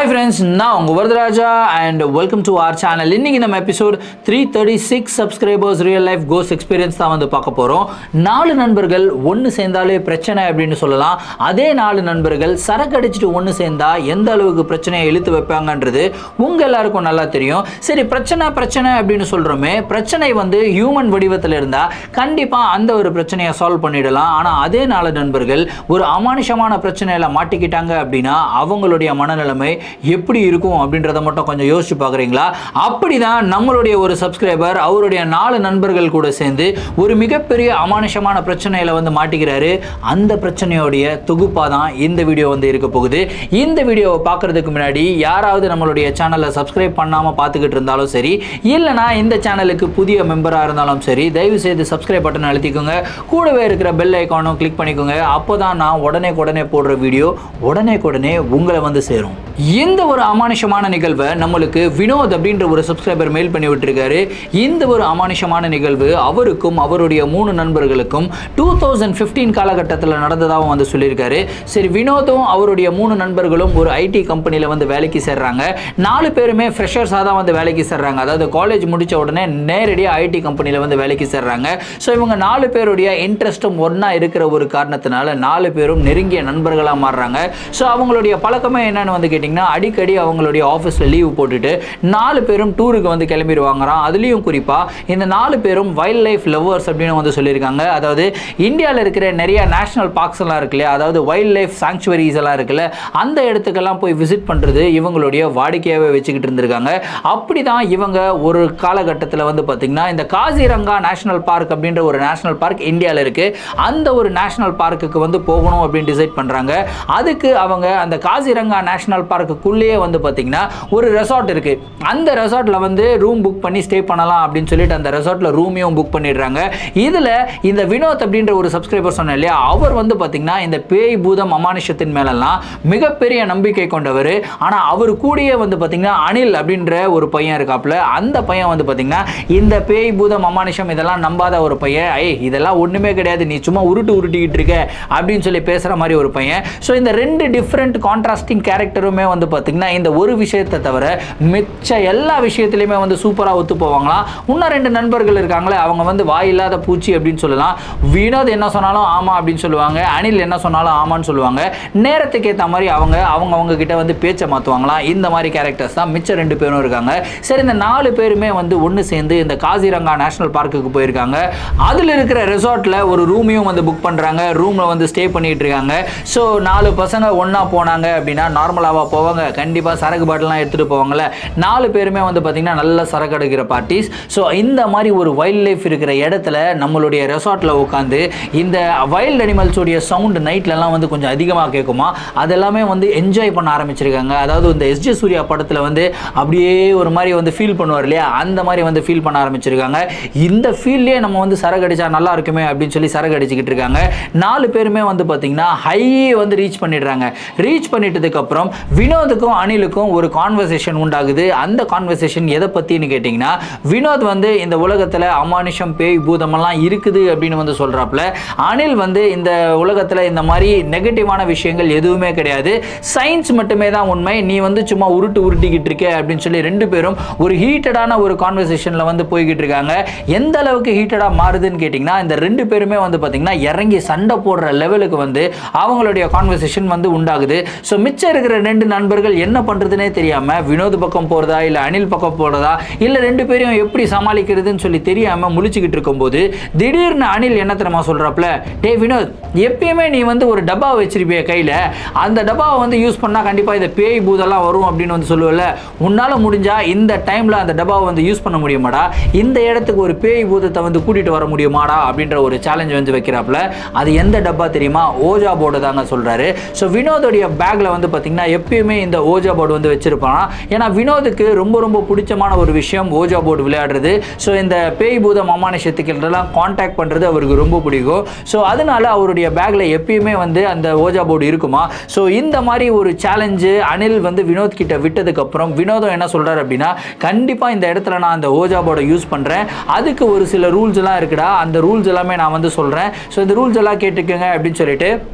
hi friends நான் உங்கள் Varadaraja and welcome to our channel இன்றைக்கி நம்ம episode three thirty six subscribers real life கோஸ் எக்ஸ்பீரியன்ஸ் தான் வந்து பார்க்க போகிறோம் நாலு நண்பர்கள் ஒன்று சேர்ந்தாலே பிரச்சனை அப்படின்னு சொல்லலாம் அதே நாலு நண்பர்கள் சரக்கு அடிச்சுட்டு ஒன்று சேர்ந்தா எந்த அளவுக்கு பிரச்சனையை இழுத்து வைப்பாங்கன்றது உங்கள் எல்லாருக்கும் நல்லா தெரியும் சரி பிரச்சனை பிரச்சனை அப்படின்னு சொல்கிறோமே பிரச்சனை வந்து ஹியூமன் வடிவத்தில் இருந்தால் கண்டிப்பாக அந்த ஒரு பிரச்சனையை சால்வ் பண்ணிடலாம் ஆனால் அதே நாலு நண்பர்கள் ஒரு அமானுஷமான பிரச்சனையில் மாட்டிக்கிட்டாங்க அப்படின்னா அவங்களுடைய மனநிலைமை எப்படி இருக்கும் அப்படின்றத மட்டும் கொஞ்சம் யோசிச்சு பார்க்குறீங்களா அப்படி தான் நம்மளுடைய ஒரு சப்ஸ்கிரைபர் அவருடைய நாலு நண்பர்கள் கூட சேர்ந்து ஒரு மிகப்பெரிய அமானுஷமான பிரச்சனையில் வந்து மாட்டிக்கிறாரு அந்த பிரச்சனையோடைய தொகுப்பாக தான் இந்த வீடியோ வந்து இருக்க போகுது இந்த வீடியோவை பார்க்குறதுக்கு முன்னாடி யாராவது நம்மளுடைய சேனலை சப்ஸ்கிரைப் பண்ணாமல் பார்த்துக்கிட்டு இருந்தாலும் சரி இல்லைனா இந்த சேனலுக்கு புதிய மெம்பராக இருந்தாலும் சரி தயவு செய்து சப்ஸ்கிரைப் பட்டன் அழுத்திக்கோங்க கூடவே இருக்கிற பெல் ஐக்கானும் கிளிக் பண்ணிக்கோங்க அப்போ தான் நான் உடனே உடனே போடுற வீடியோ உடனே உடனே உங்களை வந்து சேரும் இந்த ஒரு அமானுஷமான நிகழ்வை நம்மளுக்கு வினோத் அப்படின்ற ஒரு சப்ஸ்கிரைபர் மெயில் பண்ணி விட்டுருக்காரு இந்த ஒரு அமானுஷமான நிகழ்வு அவருக்கும் அவருடைய மூணு நண்பர்களுக்கும் டூ தௌசண்ட் ஃபிஃப்டீன் காலகட்டத்தில் நடந்ததாகவும் வந்து சொல்லியிருக்காரு சரி வினோதும் அவருடைய மூணு நண்பர்களும் ஒரு ஐடி கம்பெனியில் வந்து வேலைக்கு சேர்றாங்க நாலு பேருமே ஃப்ரெஷர்ஸாக தான் வந்து வேலைக்கு சேர்றாங்க அதாவது காலேஜ் முடித்த உடனே நேரடியாக ஐடி கம்பெனியில் வந்து வேலைக்கு சேர்றாங்க ஸோ இவங்க நாலு பேருடைய இன்ட்ரெஸ்ட்டும் ஒன்றா இருக்கிற ஒரு காரணத்தினால நாலு பேரும் நெருங்கிய நண்பர்களாக மாறுறாங்க ஸோ அவங்களுடைய பழக்கமே என்னன்னு வந்து கேட்டிங்கன்னா அடிக்கடி அவங்களுடைய ஆஃபீஸில் லீவ் போட்டுட்டு நாலு பேரும் டூருக்கு வந்து கிளம்பிடுவாங்கறாம் அதுலேயும் குறிப்பாக இந்த நாலு பேரும் வைல்ட் லைஃப் லவ்வர்ஸ் அப்படின்னு வந்து சொல்லியிருக்காங்க அதாவது இந்தியாவில் இருக்கிற நிறைய நேஷனல் பார்க்ஸ் எல்லாம் இருக்கு இல்லையா அதாவது வைல்ட் லைஃப் சாங்சுவரிஸ் எல்லாம் இருக்குல்ல அந்த இடத்துக்கெல்லாம் போய் விசிட் பண்ணுறது இவங்களுடைய வாடிக்கையாகவே வச்சுக்கிட்டு இருந்திருக்காங்க அப்படி தான் இவங்க ஒரு காலகட்டத்தில் வந்து பார்த்திங்கன்னா இந்த காசிரங்கா நேஷனல் பார்க் அப்படின்ற ஒரு நேஷனல் பார்க் இந்தியாவில் இருக்குது அந்த ஒரு நேஷனல் பார்க்குக்கு வந்து போகணும் அப்படின்னு டிசைட் பண்ணுறாங்க அதுக்கு அவங்க அந்த காசிரங்கா நேஷனல் பார்க்குள்ளேயே வந்து பார்த்திங்கன்னா ஒரு ரெசார்ட் இருக்குது அந்த ரெசார்ட்டில் வந்து ரூம் புக் பண்ணி ஸ்டே பண்ணலாம் அப்படின்னு சொல்லிட்டு அந்த ரெசார்ட்டில் ரூமையும் புக் பண்ணிடுறாங்க இதில் இந்த வினோத் அப்படின்ற ஒரு சப்ஸ்கிரைபர் சொன்ன இல்லையா அவர் வந்து பார்த்திங்கன்னா இந்த பேய் பூதம் அமானுஷத்தின் மேலெல்லாம் மிகப்பெரிய நம்பிக்கை கொண்டவர் ஆனால் அவர் கூடயே வந்து பார்த்திங்கன்னா அனில் அப்படின்ற ஒரு பையன் இருக்காப்புல அந்த பையன் வந்து பார்த்திங்கன்னா இந்த பேய் பூதம் அமானுஷம் இதெல்லாம் நம்பாத ஒரு பையன் ஐய் இதெல்லாம் ஒன்றுமே கிடையாது நீ சும்மா உருட்டு உருட்டிக்கிட்டு இருக்க அப்படின்னு சொல்லி பேசுகிற மாதிரி ஒரு பையன் ஸோ இந்த ரெண்டு டிஃப்ரெண்ட் கான்ட்ராஸ்டிங் கேரக்டருமே வந்து பார்த்திங்கன்னா இந்த ஒரு விஷயத்தை தவிர மிச்ச எல்லா விஷயத்துலையுமே வந்து சூப்பராக ஒத்து போவாங்களாம் இன்னும் ரெண்டு நண்பர்கள் இருக்காங்களே அவங்க வந்து வாயில்லாத பூச்சி அப்படின்னு சொல்லலாம் வினோத் என்ன சொன்னாலும் ஆமாம் அப்படின்னு சொல்லுவாங்க அனில் என்ன சொன்னாலும் ஆமான்னு சொல்லுவாங்க நேரத்துக்கு ஏற்ற மாதிரி அவங்க அவங்க அவங்க கிட்ட வந்து பேச்சை மாற்றுவாங்களாம் இந்த மாதிரி கேரக்டர்ஸ் தான் மிச்சம் ரெண்டு பேரும் இருக்காங்க சரி இந்த நாலு பேருமே வந்து ஒன்று சேர்ந்து இந்த காசிரங்கா நேஷனல் பார்க்குக்கு போயிருக்காங்க அதில் இருக்கிற ரெசார்ட்டில் ஒரு ரூமையும் வந்து புக் பண்ணுறாங்க ரூமில் வந்து ஸ்டே பண்ணிட்டு இருக்காங்க ஸோ நாலு பசங்க ஒன்றா போனாங்க அப்படின்னா நார்மலாக போவாங்க கண்டிப்பாக சரக்கு பாட்டிலாம் எடுத்துகிட்டு போவாங்கல்ல நாலு பேருமே வந்து பார்த்திங்கன்னா நல்ல சரக்கு எடுக்கிற பார்ட்டிஸ் ஸோ இந்த மாதிரி ஒரு வைல்ட் லைஃப் இருக்கிற இடத்துல நம்மளுடைய ரெசார்ட்டில் உட்காந்து இந்த வைல்ட் அனிமல்ஸோடைய சவுண்டு நைட்லலாம் வந்து கொஞ்சம் அதிகமாக கேட்குமா அதெல்லாமே வந்து என்ஜாய் பண்ண ஆரம்பிச்சிருக்காங்க அதாவது இந்த எஸ்ஜே சூர்யா படத்தில் வந்து அப்படியே ஒரு மாதிரி வந்து ஃபீல் பண்ணுவார் இல்லையா அந்த மாதிரி வந்து ஃபீல் பண்ண ஆரம்பிச்சிருக்காங்க இந்த ஃபீல்ட்லேயே நம்ம வந்து சரக்கு அடிச்சா நல்லா இருக்குமே அப்படின்னு சொல்லி சரக்கு அடிச்சுக்கிட்டு இருக்காங்க நாலு பேருமே வந்து பார்த்திங்கன்னா ஹை வந்து ரீச் பண்ணிடுறாங்க ரீச் பண்ணிட்டதுக்கு அப்புறம் வினோதுக்கும் அனிலுக்கும் ஒரு கான்வர்சேஷன் உண்டாகுது அந்த கான்வர்சேஷன் எதை பற்றின்னு கேட்டிங்கன்னா வினோத் வந்து இந்த உலகத்தில் அமானுஷம் பேய் பூதமெல்லாம் இருக்குது அப்படின்னு வந்து சொல்கிறாப்புல அனில் வந்து இந்த உலகத்தில் இந்த மாதிரி நெகட்டிவான விஷயங்கள் எதுவுமே கிடையாது சயின்ஸ் மட்டுமே தான் உண்மை நீ வந்து சும்மா உருட்டு உருட்டிக்கிட்டு இருக்க அப்படின்னு சொல்லி ரெண்டு பேரும் ஒரு ஹீட்டடான ஒரு கான்வர்சேஷனில் வந்து போய்கிட்டு இருக்காங்க எந்த அளவுக்கு ஹீட்டடாக மாறுதுன்னு கேட்டிங்கன்னா இந்த ரெண்டு பேருமே வந்து பார்த்திங்கன்னா இறங்கி சண்டை போடுற லெவலுக்கு வந்து அவங்களுடைய கான்வர்சேஷன் வந்து உண்டாகுது ஸோ மிச்சம் இருக்கிற ரெண்டு நண்பர்கள் என்ன பண்ணுறதுனே தெரியாமல் வினோத் பக்கம் போகிறதா இல்லை அனில் பக்கம் போகிறதா இல்லை ரெண்டு பேரையும் எப்படி சமாளிக்கிறதுன்னு சொல்லி தெரியாமல் முழிச்சுக்கிட்டு இருக்கும்போது திடீர்னு அனில் என்ன தெரியுமா சொல்கிறாப்புல டே வினோத் எப்பயுமே நீ வந்து ஒரு டப்பா வச்சிருப்பிய கையில் அந்த டப்பாவை வந்து யூஸ் பண்ணால் கண்டிப்பாக இந்த பேய் பூதெல்லாம் வரும் அப்படின்னு வந்து சொல்லுவல உன்னால் முடிஞ்சால் இந்த டைமில் அந்த டப்பாவை வந்து யூஸ் பண்ண முடியுமாடா இந்த இடத்துக்கு ஒரு பேய் பூதத்தை வந்து கூட்டிகிட்டு வர முடியுமாடா அப்படின்ற ஒரு சேலஞ்ச் வந்து வைக்கிறாப்புல அது எந்த டப்பா தெரியுமா ஓஜா போர்டு தாங்க சொல்கிறாரு ஸோ வினோதோடைய பேக்கில் வந்து பார்த்திங்கன்னா எப்பயுமே இந்த ஓஜா போர்டு வந்து வச்சிருப்பானா ஏன்னா வினோதுக்கு ரொம்ப ரொம்ப பிடிச்சமான ஒரு விஷயம் ஓஜா போர்டு விளையாடுறது ஸோ இந்த பேய் பூதம் அமானுஷத்துக்கெல்லாம் காண்டாக்ட் பண்ணுறது அவருக்கு ரொம்ப பிடிக்கும் ஸோ அதனால அவருடைய பேக்கில் எப்பயுமே வந்து அந்த ஓஜா போர்டு இருக்குமா ஸோ இந்த மாதிரி ஒரு சேலஞ்சு அனில் வந்து வினோத் கிட்ட விட்டதுக்கப்புறம் வினோதம் என்ன சொல்கிறார் அப்படின்னா கண்டிப்பாக இந்த இடத்துல நான் அந்த ஓஜா போர்டை யூஸ் பண்ணுறேன் அதுக்கு ஒரு சில ரூல்ஸ் எல்லாம் இருக்குடா அந்த ரூல்ஸ் எல்லாமே நான் வந்து சொல்கிறேன் ஸோ இந்த ரூல்ஸ் எல்லாம் கேட்டுக்கோங்க அப்படின்னு சொல்லிட்டு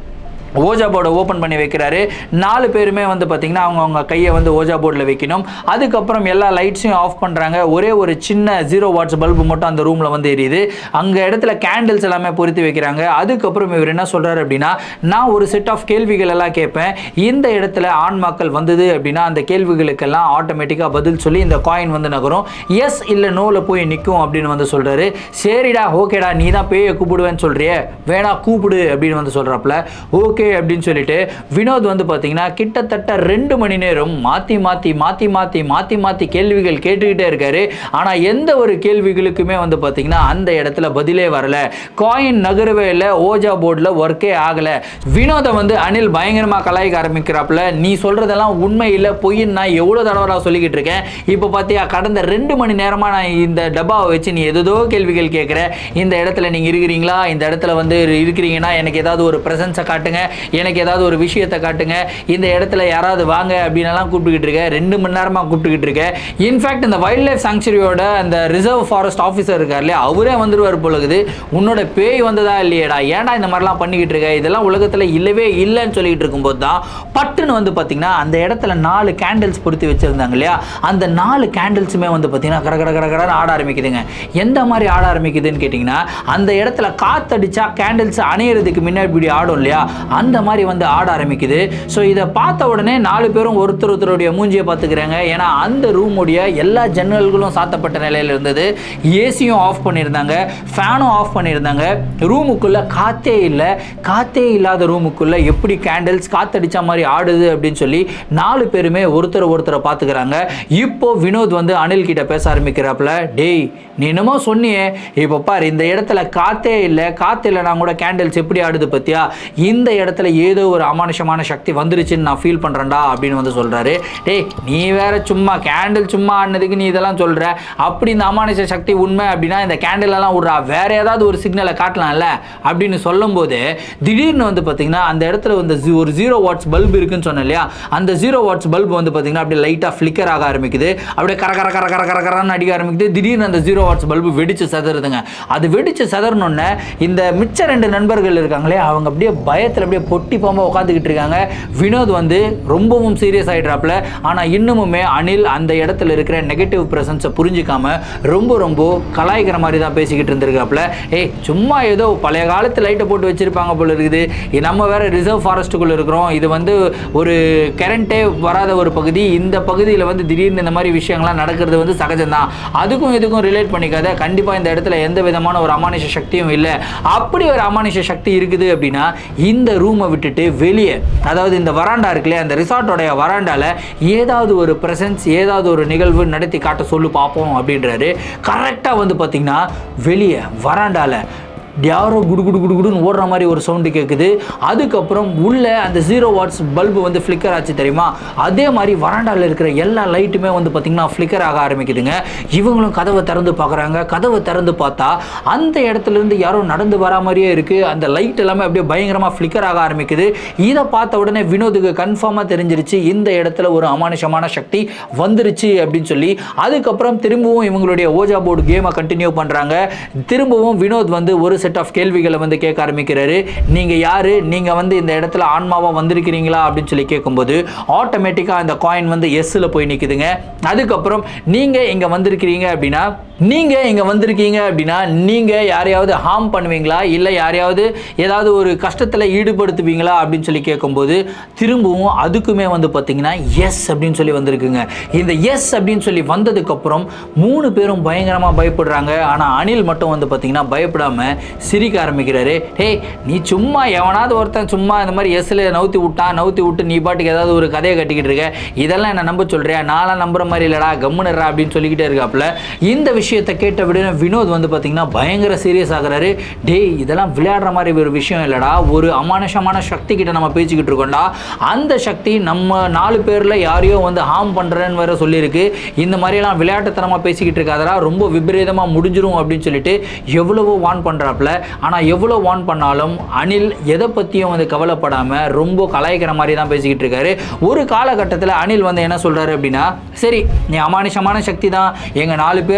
ஓஜா போர்டை ஓப்பன் பண்ணி வைக்கிறாரு நாலு பேருமே வந்து பார்த்திங்கன்னா அவங்கவுங்க கையை வந்து ஓஜா போர்டில் வைக்கணும் அதுக்கப்புறம் எல்லா லைட்ஸையும் ஆஃப் பண்ணுறாங்க ஒரே ஒரு சின்ன ஜீரோ வாட்ஸ் பல்பு மட்டும் அந்த ரூமில் வந்து எரியுது அங்கே இடத்துல கேண்டில்ஸ் எல்லாமே பொருத்தி வைக்கிறாங்க அதுக்கப்புறம் இவர் என்ன சொல்கிறாரு அப்படின்னா நான் ஒரு செட் ஆஃப் கேள்விகள் எல்லாம் கேட்பேன் இந்த இடத்துல ஆன்மாக்கள் வந்தது அப்படின்னா அந்த கேள்விகளுக்கெல்லாம் ஆட்டோமேட்டிக்காக பதில் சொல்லி இந்த காயின் வந்து நகரும் எஸ் இல்லை நோவில் போய் நிற்கும் அப்படின்னு வந்து சொல்கிறாரு சரிடா ஓகேடா நீ தான் பேயை கூப்பிடுவேன்னு சொல்கிறியே வேணா கூப்பிடு அப்படின்னு வந்து சொல்கிறாப்புல ஓகே அப்படின்னு சொல்லிட்டு வினோத் வந்து பார்த்தீங்கன்னா கிட்டத்தட்ட ரெண்டு மணி நேரம் மாற்றி மாற்றி மாற்றி மாற்றி மாற்றி மாற்றி கேள்விகள் கேட்டுக்கிட்டே இருக்காரு ஆனால் எந்த ஒரு கேள்விகளுக்குமே வந்து பார்த்தீங்கன்னா அந்த இடத்துல பதிலே வரல காயின் நகரவே இல்லை ஓஜா போர்டில் ஒர்க்கே ஆகலை வினோதை வந்து அனில் பயங்கரமாக கலாய்க்க ஆரம்பிக்கிறாப்புல நீ சொல்கிறதெல்லாம் உண்மை இல்லை பொய்ன்னு நான் எவ்வளோ தடவை நான் சொல்லிக்கிட்டு இருக்கேன் இப்போ பார்த்தியா கடந்த ரெண்டு மணி நேரமாக நான் இந்த டப்பாவை வச்சு நீ எதோ கேள்விகள் கேட்குற இந்த இடத்துல நீங்கள் இருக்கிறீங்களா இந்த இடத்துல வந்து இருக்கிறீங்கன்னா எனக்கு ஏதாவது ஒரு ப்ரெசன்ஸை காட்டுங்க எனக்கு ஏதாவது ஒரு விஷயத்தை காட்டுங்க இந்த இடத்துல யாராவது வாங்க அப்படின்னலாம் கூப்பிட்டுக்கிட்டு இருக்க ரெண்டு மணி நேரமாக கூப்பிட்டுக்கிட்டு இருக்க இன்ஃபேக்ட் இந்த வைல்ட் லைஃப் சாங்சுரியோட அந்த ரிசர்வ் ஃபாரஸ்ட் ஆஃபீஸர் இருக்கார் இல்லையா அவரே வந்துருவார் பொழுது உன்னோட பேய் வந்ததா இல்லையேடா ஏன்டா இந்த மாதிரிலாம் பண்ணிக்கிட்டு இருக்க இதெல்லாம் உலகத்தில் இல்லவே இல்லைன்னு சொல்லிட்டு இருக்கும்போது தான் பட்டுன்னு வந்து பார்த்தீங்கன்னா அந்த இடத்துல நாலு கேண்டில்ஸ் பொருத்தி வச்சிருந்தாங்க இல்லையா அந்த நாலு கேண்டில்ஸுமே வந்து பார்த்தீங்கன்னா கட கட கட கடன்னு ஆட ஆரம்பிக்குதுங்க எந்த மாதிரி ஆட ஆரம்பிக்குதுன்னு கேட்டிங்கன்னா அந்த இடத்துல காத்தடிச்சா கேண்டில்ஸ் அணையிறதுக்கு முன்னாடி இப்படி ஆடும் இல்லையா அந்த மாதிரி வந்து ஆட ஆரம்பிக்குது ஸோ இதை பார்த்த உடனே நாலு பேரும் ஒருத்தர் ஒருத்தருடைய மூஞ்சியை பார்த்துக்கிறாங்க ஏன்னா அந்த ரூமுடைய எல்லா ஜன்னல்களும் சாத்தப்பட்ட நிலையில் இருந்தது ஏசியும் ஆஃப் பண்ணியிருந்தாங்க ஃபேனும் ஆஃப் பண்ணியிருந்தாங்க ரூமுக்குள்ளே காத்தே இல்லை காத்தே இல்லாத ரூமுக்குள்ளே எப்படி கேண்டில்ஸ் காத்தடிச்ச மாதிரி ஆடுது அப்படின்னு சொல்லி நாலு பேருமே ஒருத்தர் ஒருத்தரை பார்த்துக்கிறாங்க இப்போ வினோத் வந்து அனில் கிட்ட பேச ஆரம்பிக்கிறாப்புல டேய் நீ என்னமோ சொன்னியே இப்போ பாரு இந்த இடத்துல காத்தே இல்லை காத்து இல்லைனா கூட கேண்டில்ஸ் எப்படி ஆடுது பத்தியா இந்த இடத்துல ஏதோ ஒரு அமானுஷமான சக்தி வந்துருச்சுன்னு நான் ஃபீல் பண்ணுறேன்டா அப்படின்னு வந்து சொல்கிறாரு டேய் நீ வேற சும்மா கேண்டில் சும்மா ஆடினதுக்கு நீ இதெல்லாம் சொல்கிற அப்படி இந்த அமானுஷ சக்தி உண்மை அப்படின்னா இந்த கேண்டில் எல்லாம் விட்றா வேற ஏதாவது ஒரு சிக்னலை காட்டலாம்ல அப்படின்னு சொல்லும்போது திடீர்னு வந்து பார்த்தீங்கன்னா அந்த இடத்துல வந்து ஜி- ஒரு ஜீரோ வாட்ஸ் பல்ப் இருக்குன்னு சொன்னேன் இல்லையா அந்த ஜீரோ வாட்ஸ் பல்ப் வந்து பார்த்தீங்கன்னா அப்படியே லைட்டாக ஃப்ளிக்கர் ஆக ஆரம்பிக்குது அப்படியே கர கர கர கர கர கரன்னு அடிக்க ஆரம்பிக்குது திடீர்னு அந்த ஜீரோ வாட்ஸ் பல்பு வெடிச்சு செதறுதுங்க அது வெடிச்சு செதறணுன்னே இந்த மிச்ச ரெண்டு நண்பர்கள் இருக்காங்களே அவங்க அப்படியே பயத்தில் அப்படியே பொட்டி பாம்பா உட்காந்துக்கிட்டு இருக்காங்க வினோத் வந்து ரொம்பவும் சீரியஸ் ஆகிட்றாப்புல ஆனால் இன்னமுமே அனில் அந்த இடத்துல இருக்கிற நெகட்டிவ் ப்ரெசன்ஸை புரிஞ்சிக்காம ரொம்ப ரொம்ப கலாய்க்கிற மாதிரி தான் பேசிக்கிட்டு இருந்திருக்காப்புல ஏய் சும்மா ஏதோ பழைய காலத்து லைட்டை போட்டு வச்சிருப்பாங்க போல இருக்குது இது நம்ம வேற ரிசர்வ் ஃபாரஸ்ட்டுக்குள்ளே இருக்கிறோம் இது வந்து ஒரு கரண்ட்டே வராத ஒரு பகுதி இந்த பகுதியில் வந்து திடீர்னு இந்த மாதிரி விஷயங்கள்லாம் நடக்கிறது வந்து சகஜம்தான் அதுக்கும் இதுக்கும் ரிலேட் பண்ணிக்காத கண்டிப்பாக இந்த இடத்துல எந்த விதமான ஒரு அமானுஷ சக்தியும் இல்லை அப்படி ஒரு அமானுஷ சக்தி இருக்குது அப்படின்னா இந்த ரூமை விட்டுட்டு வெளியே அதாவது இந்த வராண்டா இருக்குல்லையா அந்த ரிசார்ட்டோடைய வராண்டால ஏதாவது ஒரு ப்ரெசன்ஸ் ஏதாவது ஒரு நிகழ்வு நடத்தி காட்ட சொல்லு பார்ப்போம் அப்படின்றாரு கரெக்டாக வந்து பார்த்தீங்கன்னா வெளியே வராண்டால யாரோ குடு குடு குடு குடுன்னு ஓடுற மாதிரி ஒரு சவுண்டு கேட்குது அதுக்கப்புறம் உள்ள அந்த ஜீரோ வாட்ஸ் பல்பு வந்து ஃப்ளிக்கர் ஆச்சு தெரியுமா அதே மாதிரி வராண்டாவில் இருக்கிற எல்லா லைட்டுமே வந்து பார்த்திங்கன்னா ஃப்ளிக்கர் ஆக ஆரம்பிக்குதுங்க இவங்களும் கதவை திறந்து பார்க்குறாங்க கதவை திறந்து பார்த்தா அந்த இடத்துல இருந்து யாரோ நடந்து வரா மாதிரியே இருக்குது அந்த லைட் எல்லாமே அப்படியே பயங்கரமாக ஃப்ளிக்கர் ஆக ஆரம்பிக்குது இதை பார்த்த உடனே வினோதுக்கு கன்ஃபார்மாக தெரிஞ்சிருச்சு இந்த இடத்துல ஒரு அமானுஷமான சக்தி வந்துருச்சு அப்படின்னு சொல்லி அதுக்கப்புறம் திரும்பவும் இவங்களுடைய ஓஜா போர்டு கேமை கண்டினியூ பண்ணுறாங்க திரும்பவும் வினோத் வந்து ஒரு செட் ஆஃப் கேள்விகளை வந்து கேட்க ஆரம்பிக்கிறாரு நீங்கள் யார் நீங்கள் வந்து இந்த இடத்துல ஆன்மாவாக வந்திருக்கிறீங்களா அப்படின்னு சொல்லி கேட்கும்போது ஆட்டோமேட்டிக்காக அந்த காயின் வந்து எஸ்ஸில் போய் நிற்குதுங்க அதுக்கப்புறம் நீங்கள் இங்கே வந்திருக்கிறீங்க அப்படின்னா நீங்கள் இங்கே வந்திருக்கீங்க அப்படின்னா நீங்கள் யாரையாவது ஹார்ம் பண்ணுவீங்களா இல்லை யாரையாவது ஏதாவது ஒரு கஷ்டத்தில் ஈடுபடுத்துவீங்களா அப்படின்னு சொல்லி கேட்கும்போது திரும்பவும் அதுக்குமே வந்து பார்த்தீங்கன்னா எஸ் அப்படின்னு சொல்லி வந்திருக்குங்க இந்த எஸ் அப்படின்னு சொல்லி வந்ததுக்கப்புறம் மூணு பேரும் பயங்கரமாக பயப்படுறாங்க ஆனால் அனில் மட்டும் வந்து பார்த்தீங்கன்னா பயப்படாமல் சிரிக்க ஆரம்பிக்கிறாரு ஹே நீ சும்மா எவனாவது ஒருத்தன் சும்மா இந்த மாதிரி எஸ்ல நவுத்தி விட்டான் நவுத்தி விட்டு நீ பாட்டுக்கு ஏதாவது ஒரு கதையை கட்டிக்கிட்டு இருக்க இதெல்லாம் என்ன நம்ப சொல்றியா நான்லாம் நம்புற மாதிரி இல்லடா கம்முனுறா அப்படின்னு சொல்லிக்கிட்டே இருக்காப்புல இந்த விஷயத்தை கேட்ட விட வினோத் வந்து பார்த்தீங்கன்னா பயங்கர சீரியஸ் ஆகுறாரு டேய் இதெல்லாம் விளையாடுற மாதிரி ஒரு விஷயம் இல்லடா ஒரு அமானுஷமான சக்தி கிட்ட நம்ம பேசிக்கிட்டு இருக்கோம்டா அந்த சக்தி நம்ம நாலு பேரில் யாரையோ வந்து ஹார்ம் பண்ணுறேன்னு வேற சொல்லியிருக்கு இந்த மாதிரியெல்லாம் விளையாட்டுத்தனமாக பேசிக்கிட்டு இருக்காதடா ரொம்ப விபரீதமாக முடிஞ்சிரும் அப்படின்னு சொல்லிட்டு எவ்வளவோ வான் பண்ணுறாப்புல ஆனால் எவ்வளோ வான் பண்ணாலும் அனில் எதை பற்றியும் வந்து கவலைப்படாமல் ரொம்ப கலாய்க்கிற மாதிரி தான் பேசிக்கிட்டு இருக்காரு ஒரு காலகட்டத்தில் அனில் வந்து என்ன சொல்கிறாரு அப்படின்னா சரி நீ அமானுஷமான சக்தி தான் எங்கள் நாலு பேரில் யாரோ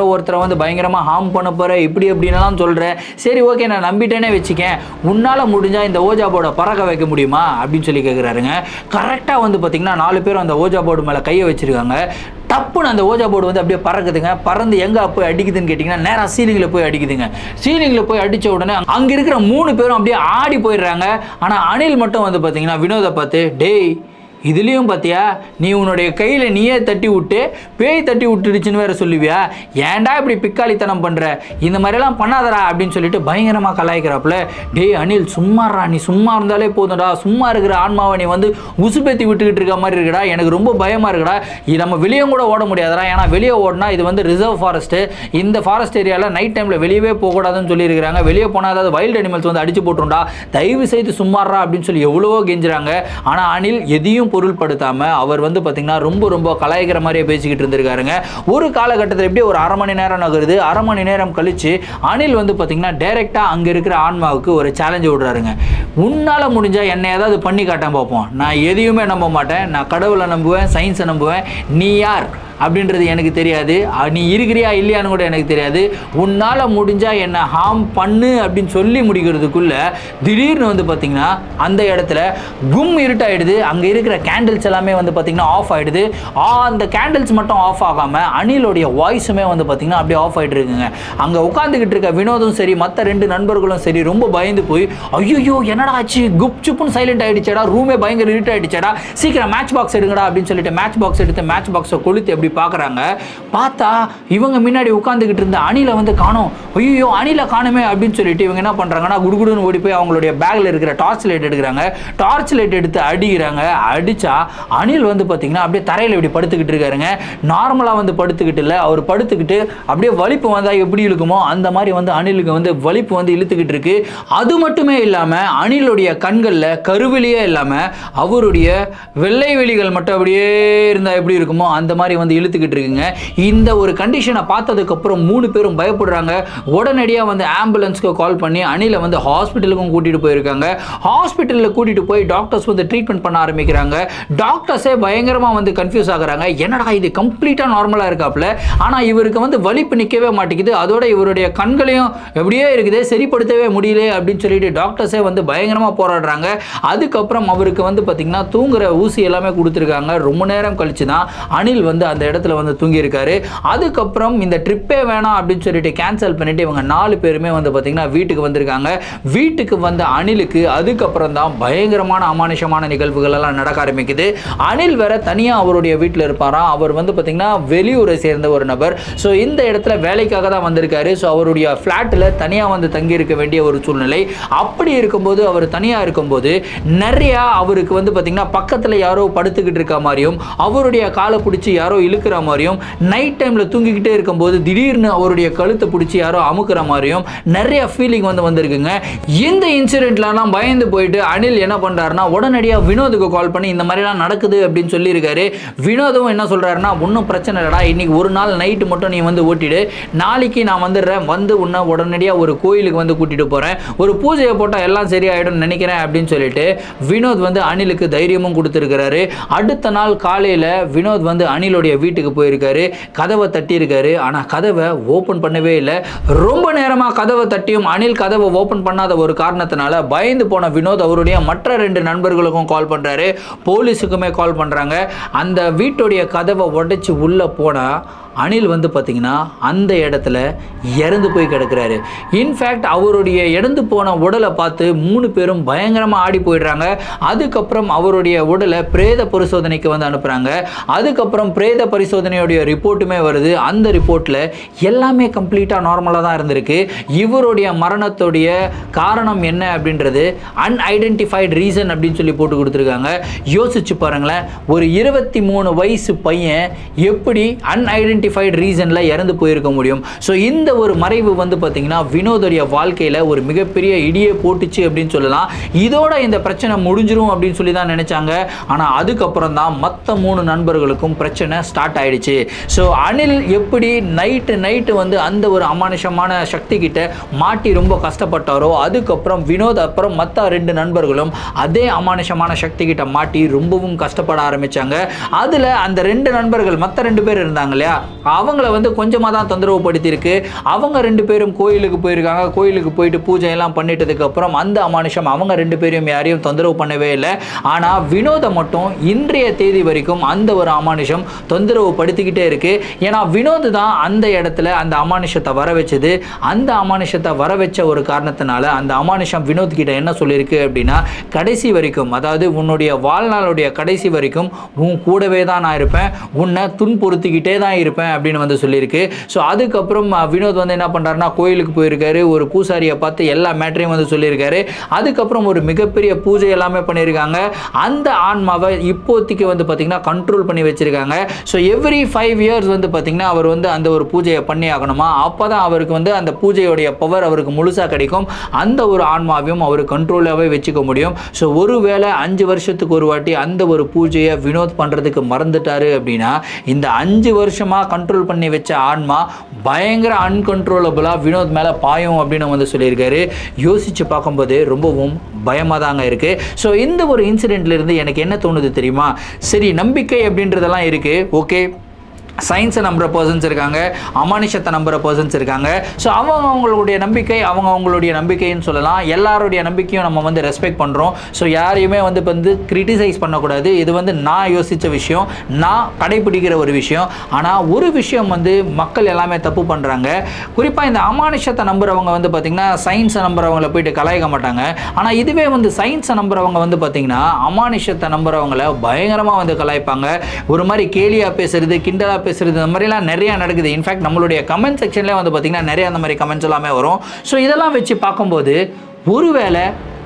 ஒருத்தரை வந்து பயங்கரமாக ஹார்ம் பண்ண போகிற இப்படி எப்படின்லாம் சொல்கிற சரி ஓகே நான் நம்பிட்டேனே வச்சுக்கேன் உன்னால் முடிஞ்சால் இந்த ஓஜா போர்டை பறக்க வைக்க முடியுமா அப்படின்னு சொல்லி கேட்குறாருங்க கரெக்டாக வந்து பார்த்தீங்கன்னா நாலு பேரும் அந்த ஓஜா போர்டு மேலே கையை வச்சிருக்காங்க டப்புன்னு அந்த ஓஜா போர்டு வந்து அப்படியே பறக்குதுங்க பறந்து எங்கே போய் அடிக்குதுன்னு கேட்டிங்கன்னா நேராக சீலிங்கில் போய் அடிக்குதுங்க சீலிங்கில் போய் அடித்த உடனே அங்கே இருக்கிற மூணு பேரும் அப்படியே ஆடி போயிடுறாங்க ஆனால் அனில் மட்டும் வந்து பார்த்தீங்கன்னா வினோதை பார்த்து டேய் இதுலேயும் பார்த்தியா நீ உன்னுடைய கையில் நீயே தட்டி விட்டு பேய் தட்டி விட்டுடுச்சுன்னு வேற சொல்லுவியா ஏன்டா இப்படி பிக்காளித்தனம் பண்ணுற இந்த மாதிரிலாம் பண்ணாதடா அப்படின்னு சொல்லிட்டு பயங்கரமாக கலாய்க்கிறாப்புல டேய் அனில் சும்மாறா நீ சும்மா இருந்தாலே போதும்டா சும்மா இருக்கிற ஆன்மாவை நீ வந்து உசுப்பேத்தி விட்டுக்கிட்டு இருக்க மாதிரி இருக்குடா எனக்கு ரொம்ப பயமாக இருக்குடா இது நம்ம வெளியே கூட ஓட முடியாதுடா ஏன்னா வெளியே ஓடினா இது வந்து ரிசர்வ் ஃபாரஸ்ட்டு இந்த ஃபாரஸ்ட் ஏரியாவில் நைட் டைமில் வெளியவே போகக்கூடாதுன்னு சொல்லியிருக்கிறாங்க வெளியே போனால் ஏதாவது வைல்டு அனிமல்ஸ் வந்து அடிச்சு போட்டுருண்டா தயவு செய்து சும்மாறா அப்படின்னு சொல்லி எவ்வளவோ கெஞ்சுறாங்க ஆனால் அனில் எதையும் பொருள்படுத்தாமல் அவர் வந்து பார்த்திங்கன்னா ரொம்ப ரொம்ப கலாய்க்கிற மாதிரியே பேசிக்கிட்டு இருந்திருக்காருங்க ஒரு காலகட்டத்தில் எப்படி ஒரு அரை மணி நேரம் நகருது அரை மணி நேரம் கழித்து அனில் வந்து பார்த்திங்கன்னா டைரெக்டாக அங்கே இருக்கிற ஆன்மாவுக்கு ஒரு சேலஞ்சு விடுறாருங்க உன்னால் முடிஞ்சால் என்னை ஏதாவது பண்ணி காட்டாம பார்ப்போம் நான் எதையுமே நம்ப மாட்டேன் நான் கடவுளை நம்புவேன் சயின்ஸை நம்புவேன் நீ யார் அப்படின்றது எனக்கு தெரியாது அஹ் நீ இருக்கிறியா இல்லையான்னு கூட எனக்கு தெரியாது உன்னால் முடிஞ்சால் என்னை ஹார்ம் பண்ணு அப்படின்னு சொல்லி முடிக்கிறதுக்குள்ள திடீர்னு வந்து பார்த்திங்கன்னா அந்த இடத்துல கும் இருட்டாயிடுது அங்கே இருக்கிற கேண்டில்ஸ் எல்லாமே வந்து பார்த்திங்கன்னா ஆஃப் ஆகிடுது அந்த கேண்டில்ஸ் மட்டும் ஆஃப் ஆகாமல் அனிலோடைய வாய்ஸுமே வந்து பார்த்திங்கன்னா அப்படியே ஆஃப் ஆகிட்டு இருக்குங்க அங்கே உட்காந்துக்கிட்டு இருக்க வினோதும் சரி மற்ற ரெண்டு நண்பர்களும் சரி ரொம்ப பயந்து போய் ஐயோ என்னடா ஆச்சு குப் சுப்புன்னு சைலண்ட் ஆகிடுச்சேடா ரூமே பயங்கர இருட் ஆகிடுச்சேடா சீக்கிரம் மேட்ச் பாக்ஸ் எடுங்கடா அப்படின்னு சொல்லிட்டு மேட்ச் பாக்ஸ் எடுத்து மேட்ச் பாக்ஸை கொளுத்தி அப்படி பார்க்குறாங்க பார்த்தா இவங்க முன்னாடி உட்காந்துக்கிட்டு இருந்த அணிலை வந்து காணோம் ஐயோ அணிலை காணுமே அப்படின்னு சொல்லிட்டு இவங்க என்ன பண்ணுறாங்கன்னா குடுகுடுன்னு ஓடி போய் அவங்களுடைய பேக்கில் இருக்கிற டார்ச் லைட் எடுக்கிறாங்க டார்ச் லைட் எடுத்து அடிக்கிறாங்க அடித்தா அணில் வந்து பார்த்தீங்கன்னா அப்படியே தரையில் இப்படி படுத்துக்கிட்டு இருக்காருங்க நார்மலாக வந்து படுத்துக்கிட்டு இல்லை அவர் படுத்துக்கிட்டு அப்படியே வலிப்பு வந்தால் எப்படி இழுக்குமோ அந்த மாதிரி வந்து அணிலுக்கு வந்து வலிப்பு வந்து இழுத்துக்கிட்டு இருக்கு அது மட்டுமே இல்லாமல் அணிலுடைய கண்களில் கருவிலியே இல்லாமல் அவருடைய வெள்ளை வெளிகள் மட்டும் அப்படியே இருந்தால் எப்படி இருக்குமோ அந்த மாதிரி வந்து இழுத்துக்கிட்டு இருக்குங்க இந்த ஒரு கண்டிஷனை பார்த்ததுக்கப்புறம் மூணு பேரும் பயப்படுறாங்க உடனடியாக வந்து ஆம்புலன்ஸ்க்கு கால் பண்ணி அணிலை வந்து ஹாஸ்பிட்டலுக்கும் கூட்டிகிட்டு போயிருக்காங்க ஹாஸ்பிட்டலில் கூட்டிகிட்டு போய் டாக்டர்ஸ் வந்து ட்ரீட்மெண்ட் பண்ண ஆரம்பிக்கிறாங்க டாக்டர்ஸே பயங்கரமாக வந்து கன்ஃபியூஸ் ஆகுறாங்க என்னடா இது கம்ப்ளீட்டாக நார்மலாக இருக்காப்புல ஆனால் இவருக்கு வந்து வலிப்பு நிற்கவே மாட்டேங்குது அதோட இவருடைய கண்களையும் எப்படியே இருக்குது சரிப்படுத்தவே முடியல அப்படின்னு சொல்லிட்டு டாக்டர்ஸே வந்து பயங்கரமாக போராடுறாங்க அதுக்கப்புறம் அவருக்கு வந்து பார்த்திங்கன்னா தூங்குற ஊசி எல்லாமே கொடுத்துருக்காங்க ரொம்ப நேரம் கழிச்சு தான் அனில் வந்து அந்த இடத்துல வந்து தூங்கியிருக்காரு அதுக்கப்புறம் இந்த ட்ரிப்பே வேணாம் அப்படின்னு சொல்லிட்டு கேன்சல் பண்ணிட்டு இவங்க நாலு பேருமே வந்து பார்த்திங்கன்னா வீட்டுக்கு வந்திருக்காங்க வீட்டுக்கு வந்த அனிலுக்கு அதுக்கப்புறம் தான் பயங்கரமான அமானுஷமான நிகழ்வுகள் எல்லாம் நடக்க ஆரம்பிக்குது அனில் வேற தனியாக அவருடைய வீட்டில் இருப்பாராம் அவர் வந்து பார்த்திங்கன்னா வெளியூரை சேர்ந்த ஒரு நபர் ஸோ இந்த இடத்துல வேலைக்காக தான் வந்திருக்காரு ஸோ அவருடைய ஃப்ளாட்டில் தனியாக வந்து தங்கி இருக்க வேண்டிய ஒரு சூழ்நிலை அப்படி இருக்கும்போது அவர் தனியாக இருக்கும்போது நிறையா அவருக்கு வந்து பார்த்திங்கன்னா பக்கத்தில் யாரோ படுத்துக்கிட்டு இருக்க மாதிரியும் அவருடைய காலை பிடிச்சி யாரோ இழுக்கிற மாதிரியும் நைட் டைமில் தூங்கிக்கிட்டே இருக்கும்போது திடீர்னு அவருடைய கழுத்தை பிடிச்சி யாரோ அமுக்குற மாதிரியும் நிறைய ஃபீலிங் வந்து வந்திருக்குங்க இந்த இன்சிடென்ட்லாம் பயந்து போயிட்டு அனில் என்ன பண்ணுறாருன்னா உடனடியாக வினோதுக்கு கால் பண்ணி இந்த மாதிரிலாம் நடக்குது அப்படின்னு சொல்லியிருக்காரு வினோதும் என்ன சொல்கிறாருன்னா ஒன்றும் பிரச்சனை இல்லைடா இன்னைக்கு ஒரு நாள் நைட்டு மட்டும் நீ வந்து ஓட்டிடு நாளைக்கு நான் வந்துடுறேன் வந்து உன்னை உடனடியாக ஒரு கோயிலுக்கு வந்து கூட்டிகிட்டு போகிறேன் ஒரு பூஜையை போட்டால் எல்லாம் சரியாயிடும்னு நினைக்கிறேன் அப்படின்னு சொல்லிட்டு வினோத் வந்து அனிலுக்கு தைரியமும் கொடுத்துருக்கிறாரு அடுத்த நாள் காலையில் வினோத் வந்து அனிலுடைய வீட்டுக்கு போயிருக்காரு கதவை தட்டியிருக்காரு ஆனால் கதவை ஓப்பன் பண்ணவே இல்லை ரொம்ப நேரமாக கதவை தட்டியும் அனில் கதவை ஓப்பன் பண்ணாத ஒரு காரணத்தினால பயந்து போன வினோத் அவருடைய மற்ற ரெண்டு நண்பர்களுக்கும் கால் பண்ணுறாரு போலீஸுக்குமே கால் பண்ணுறாங்க அந்த வீட்டுடைய கதவை உடைச்சி உள்ளே போனால் அனில் வந்து பார்த்திங்கன்னா அந்த இடத்துல இறந்து போய் கிடக்குறாரு இன்ஃபேக்ட் அவருடைய இறந்து போன உடலை பார்த்து மூணு பேரும் பயங்கரமாக ஆடி போயிடுறாங்க அதுக்கப்புறம் அவருடைய உடலை பிரேத பரிசோதனைக்கு வந்து அனுப்புகிறாங்க அதுக்கப்புறம் பிரேத பரிசோதனையுடைய ரிப்போர்ட்டுமே வருது அந்த ரிப்போர்ட்டில் எல்லாமே கம்ப்ளீட்டாக நார்மலாக தான் இருந்திருக்கு இவருடைய மரணத்துடைய காரணம் என்ன அப்படின்றது அன்ஐடென்டிஃபைடு ரீசன் அப்படின்னு சொல்லி போட்டு கொடுத்துருக்காங்க யோசிச்சு பாருங்களேன் ஒரு இருபத்தி மூணு வயசு பையன் எப்படி அன்ஐடென்டிஃபைடு ரீசனில் இறந்து போயிருக்க முடியும் ஸோ இந்த ஒரு மறைவு வந்து பார்த்தீங்கன்னா வினோதுடைய வாழ்க்கையில் ஒரு மிகப்பெரிய இடியை போட்டுச்சு அப்படின்னு சொல்லலாம் இதோட இந்த பிரச்சனை முடிஞ்சிரும் அப்படின்னு சொல்லி தான் நினைச்சாங்க ஆனால் அதுக்கப்புறம் தான் மற்ற மூணு நண்பர்களுக்கும் பிரச்சனை ஸ்டார்ட் ஆயிடுச்சு ஸோ அனில் எப்படி நைட்டு நைட்டு வந்து அந்த ஒரு அமானுஷமான சக்தி கிட்ட மாட்டி ரொம்ப கஷ்டப்பட்டாரோ அதுக்கப்புறம் வினோத் அப்புறம் மற்ற ரெண்டு நண்பர்களும் அதே அமானுஷமான சக்தி கிட்ட மாட்டி ரொம்பவும் கஷ்டப்பட ஆரம்பிச்சாங்க அதில் அந்த ரெண்டு நண்பர்கள் மற்ற ரெண்டு பேர் இருந்தாங்க இல்லையா அவங்கள வந்து கொஞ்சமாக தான் தொந்தரவு படுத்தியிருக்கு அவங்க ரெண்டு பேரும் கோயிலுக்கு போயிருக்காங்க கோயிலுக்கு போயிட்டு பூஜை எல்லாம் பண்ணிட்டதுக்கப்புறம் அந்த அமானுஷம் அவங்க ரெண்டு பேரும் யாரையும் தொந்தரவு பண்ணவே இல்லை ஆனால் வினோதை மட்டும் இன்றைய தேதி வரைக்கும் அந்த ஒரு அமானுஷம் தொந்தரவு படுத்திக்கிட்டே இருக்கு ஏன்னா வினோத் தான் அந்த இடத்துல அந்த அமானுஷத்தை வர வச்சது அந்த அமானுஷத்தை வர வச்ச ஒரு காரணத்தினால அந்த அமானுஷம் வினோத் கிட்ட என்ன சொல்லியிருக்கு அப்படின்னா கடைசி வரைக்கும் அதாவது உன்னுடைய வாழ்நாளுடைய கடைசி வரைக்கும் உன் கூடவே தான் நான் இருப்பேன் உன்னை துன்புறுத்திக்கிட்டே தான் இருப்பேன் அப்படின்னு வந்து சொல்லியிருக்கு ஸோ அதுக்கப்புறம் அஹ், வினோத் வந்து என்ன பண்ணுறாருன்னா கோயிலுக்கு போயிருக்காரு ஒரு பூசாரியை பார்த்து எல்லா மேட்டரையும் வந்து சொல்லியிருக்காரு அதுக்கப்புறம் ஒரு மிகப்பெரிய பூஜை எல்லாமே பண்ணியிருக்காங்க அந்த ஆன்மாவை இப்போதைக்கு வந்து பார்த்திங்கன்னா கண்ட்ரோல் பண்ணி வச்சிருக்காங்க ஸோ எவ்ரி ஃபைவ் இயர்ஸ் வந்து பார்த்திங்கன்னா அவர் வந்து அந்த ஒரு பூஜையை பண்ணி ஆகணுமா அப்போ தான் அவருக்கு வந்து அந்த பூஜையோடைய பவர் அவருக்கு முழுசாக கிடைக்கும் அந்த ஒரு ஆன்மாவையும் அவர் கண்ட்ரோலாகவே வச்சுக்க முடியும் ஸோ ஒருவேளை அஞ்சு வருஷத்துக்கு ஒரு வாட்டி அந்த ஒரு பூஜையை வினோத் பண்ணுறதுக்கு மறந்துட்டாரு அப்படின்னா இந்த அஞ்சு வருஷமாக கண்ட்ரோல் பண்ணி வச்ச ஆன்மா பயங்கர அன்கண்ட்ரோலபிளாக வினோத் மேலே பாயும் அப்படின்னு வந்து சொல்லியிருக்காரு யோசித்து பார்க்கும்போது ரொம்பவும் பயமாக தாங்க இருக்குது ஸோ இந்த ஒரு இன்சிடெண்ட்ல இருந்து எனக்கு என்ன தோணுது தெரியுமா சரி நம்பிக்கை அப்படின்றதெல்லாம் இருக்குது ஓகே சயின்ஸை நம்புகிற பர்சன்ஸ் இருக்காங்க அமானுஷத்தை நம்புகிற பர்சன்ஸ் இருக்காங்க ஸோ அவங்க அவங்களுடைய நம்பிக்கை அவங்க அவங்களுடைய நம்பிக்கைன்னு சொல்லலாம் எல்லாருடைய நம்பிக்கையும் நம்ம வந்து ரெஸ்பெக்ட் பண்ணுறோம் ஸோ யாரையுமே வந்து இப்போ வந்து கிரிட்டிசைஸ் பண்ணக்கூடாது இது வந்து நான் யோசித்த விஷயம் நான் கடைபிடிக்கிற ஒரு விஷயம் ஆனால் ஒரு விஷயம் வந்து மக்கள் எல்லாமே தப்பு பண்ணுறாங்க குறிப்பாக இந்த அமானுஷத்தை நம்புறவங்க வந்து பார்த்திங்கன்னா சயின்ஸை நம்புறவங்கள போயிட்டு கலாய்க்க மாட்டாங்க ஆனால் இதுவே வந்து சயின்ஸை நம்புறவங்க வந்து பார்த்திங்கன்னா அமானுஷத்தை நம்புறவங்கள பயங்கரமாக வந்து கலாய்ப்பாங்க ஒரு மாதிரி கேலியாக பேசுறது கிண்டலாக பேசுறது இந்த மாதிரிலாம் நிறையா நடக்குது இன்ஃபேக்ட் நம்மளுடைய கமெண்ட் செக்ஷன்லேயே வந்து பார்த்திங்கன்னா நிறைய அந்த மாதிரி கமெண்ட்ஸ் எல்லாமே வரும் ஸோ இதெல்லாம் வச்சு பார்க்கும்போது ஒருவேளை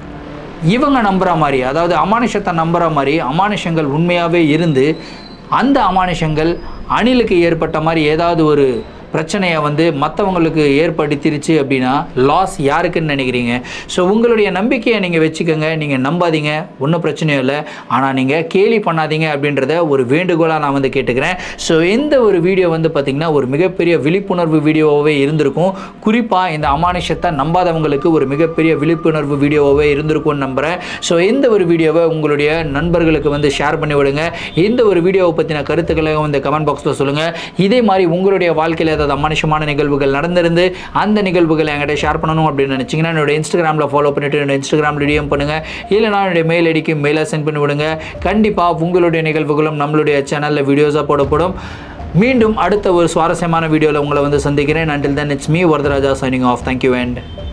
இவங்க நம்புகிற மாதிரி அதாவது அமானுஷத்தை நம்புகிற மாதிரி அமானுஷங்கள் உண்மையாகவே இருந்து அந்த அமானுஷங்கள் அணிலுக்கு ஏற்பட்ட மாதிரி ஏதாவது ஒரு பிரச்சனையை வந்து மற்றவங்களுக்கு ஏற்படுத்திருச்சு அப்படின்னா லாஸ் யாருக்குன்னு நினைக்கிறீங்க ஸோ உங்களுடைய நம்பிக்கையை நீங்கள் வச்சுக்கோங்க நீங்கள் நம்பாதீங்க ஒன்றும் பிரச்சனையும் இல்லை ஆனால் நீங்கள் கேலி பண்ணாதீங்க அப்படின்றத ஒரு வேண்டுகோளாக நான் வந்து கேட்டுக்கிறேன் ஸோ இந்த ஒரு வீடியோ வந்து பார்த்திங்கன்னா ஒரு மிகப்பெரிய விழிப்புணர்வு வீடியோவாகவே இருந்திருக்கும் குறிப்பாக இந்த அமானுஷத்தை நம்பாதவங்களுக்கு ஒரு மிகப்பெரிய விழிப்புணர்வு வீடியோவாகவே இருந்திருக்கும்னு நம்புகிறேன் ஸோ இந்த ஒரு வீடியோவை உங்களுடைய நண்பர்களுக்கு வந்து ஷேர் பண்ணி விடுங்க இந்த ஒரு வீடியோவை பற்றின கருத்துக்களை வந்து கமெண்ட் பாக்ஸில் சொல்லுங்கள் இதே மாதிரி உங்களுடைய வாழ்க்கையில் ஏதாவது அமானுஷமான நிகழ்வுகள் நடந்திருந்து அந்த நிகழ்வுகளை என்கிட்ட ஷேர் பண்ணணும் அப்படின்னு நினச்சிங்கன்னா என்னோட இன்ஸ்டாகிராமில் ஃபாலோ பண்ணிட்டு என்னோட இன்ஸ்டாகிராமில் டிஎம் பண்ணுங்கள் இல்லைனா என்னுடைய மெயில் ஐடிக்கு மெயிலாக சென்ட் பண்ணி விடுங்க கண்டிப்பாக உங்களுடைய நிகழ்வுகளும் நம்மளுடைய சேனலில் வீடியோஸாக போடப்படும் மீண்டும் அடுத்த ஒரு சுவாரஸ்யமான வீடியோவில் உங்களை வந்து சந்திக்கிறேன் until then it's me Varadaraja signing off thank you and